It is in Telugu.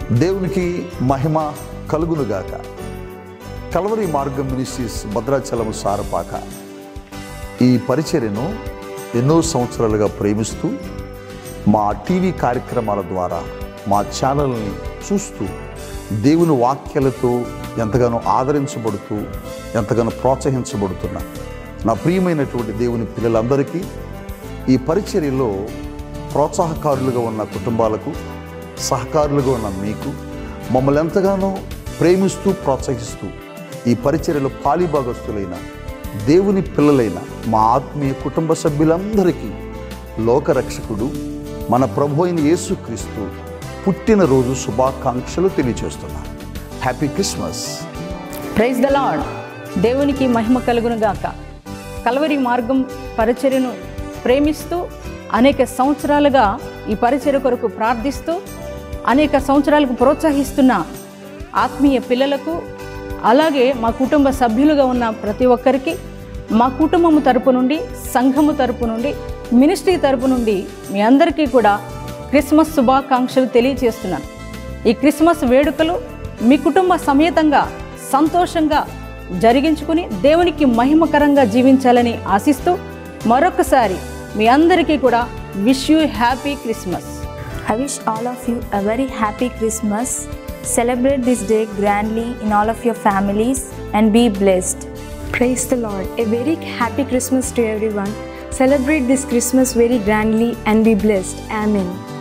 దేవునికి మహిమ కలుగునుగాక కలవరి మార్గం మినిస్ట్రీస్ భద్రాచలం సారపాక ఈ పరిచర్యను ఎన్నో సంవత్సరాలుగా ప్రేమిస్తూ మా టీవీ కార్యక్రమాల ద్వారా మా ఛానల్ని చూస్తూ దేవుని వాక్యాలతో ఎంతగానో ఆదరించబడుతూ ఎంతగానో ప్రోత్సహించబడుతున్న నా ప్రియమైనటువంటి దేవుని పిల్లలందరికీ ఈ పరిచర్యలో ప్రోత్సాహకారులుగా ఉన్న కుటుంబాలకు సహకారులుగా ఉన్న మీకు మమ్మల్ని ఎంతగానో ప్రేమిస్తూ ప్రోత్సహిస్తూ ఈ పరిచర్యలో పాలిభాగస్తులైన దేవుని పిల్లలైన మా ఆత్మీయ కుటుంబ సభ్యులందరికీ లోకరక్షకుడు మన ప్రభు అయిన యేసుక్రీస్తు పుట్టినరోజు శుభాకాంక్షలు తెలియజేస్తున్నాను happy Christmas praise the Lord దేవునికి మహిమ కలుగును గాక కలవరి మార్గం పరిచర్యను ప్రేమిస్తూ అనేక సంవత్సరాలుగా ఈ పరిచర్య కొరకు ప్రార్థిస్తూ అనేక సంవత్సరాలకు ప్రోత్సహిస్తున్న ఆత్మీయ పిల్లలకు అలాగే మా కుటుంబ సభ్యులుగా ఉన్న ప్రతి ఒక్కరికి మా కుటుంబము తరపు నుండి సంఘము తరపు నుండి మినిస్ట్రీ తరపు నుండి మీ అందరికీ కూడా క్రిస్మస్ శుభాకాంక్షలు తెలియజేస్తున్నాను ఈ క్రిస్మస్ వేడుకలు మీ కుటుంబ సమేతంగా సంతోషంగా జరిగించుకుని దేవునికి మహిమకరంగా జీవించాలని ఆశిస్తూ మరొకసారి మీ అందరికీ కూడా wish you happy Christmas I wish all of you a very happy Christmas. Celebrate this day grandly in all of your families and be blessed. Praise the Lord. A very happy Christmas to everyone. Celebrate this Christmas very grandly and be blessed. Amen.